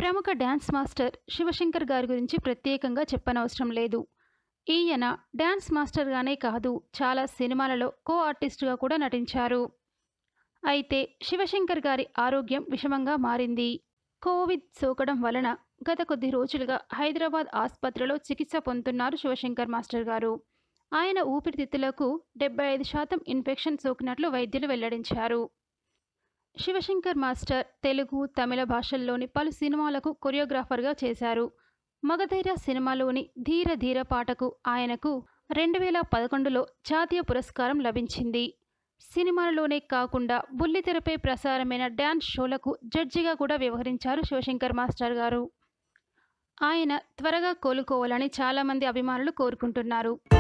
ప్రముఖ dance master Shivshankar గారి గురించి ప్రత్యేకంగా చెప్పనవసరం లేదు ఈయన డ్యాన్స్ మాస్టర్గానే కాదు చాలా సినిమాలలో కో ఆర్టిస్టుగా కూడా నటించారు అయితే శివశంకర్ గారి ఆరోగ్యం విషమంగా మారింది కోవిడ్ సోకడం వలన గత కొద్ది రోజులుగా హైదరాబాద్ ఆసుపత్రిలో చికిత్స పొందుతున్నారు శివశంకర్ మాస్టర్ గారు ఆయన ఊపిరితిత్తులకు డెబ్బై ఐదు శాతం ఇన్ఫెక్షన్ సోకినట్లు వైద్యులు వెల్లడించారు శివశంకర్ మాస్టర్ తెలుగు తమిళ భాషల్లోని పలు సినిమాలకు కొరియోగ్రాఫర్గా చేశారు మగధైర్య సినిమాలోని ధీర ధీర పాటకు ఆయనకు రెండు వేల పదకొండులో జాతీయ పురస్కారం లభించింది సినిమాలలోనే కాకుండా బుల్లితెరపై ప్రసారమైన డ్యాన్స్ షోలకు జడ్జిగా కూడా వ్యవహరించారు శివశంకర్ మాస్టర్ గారు ఆయన త్వరగా కోలుకోవాలని చాలామంది అభిమానులు కోరుకుంటున్నారు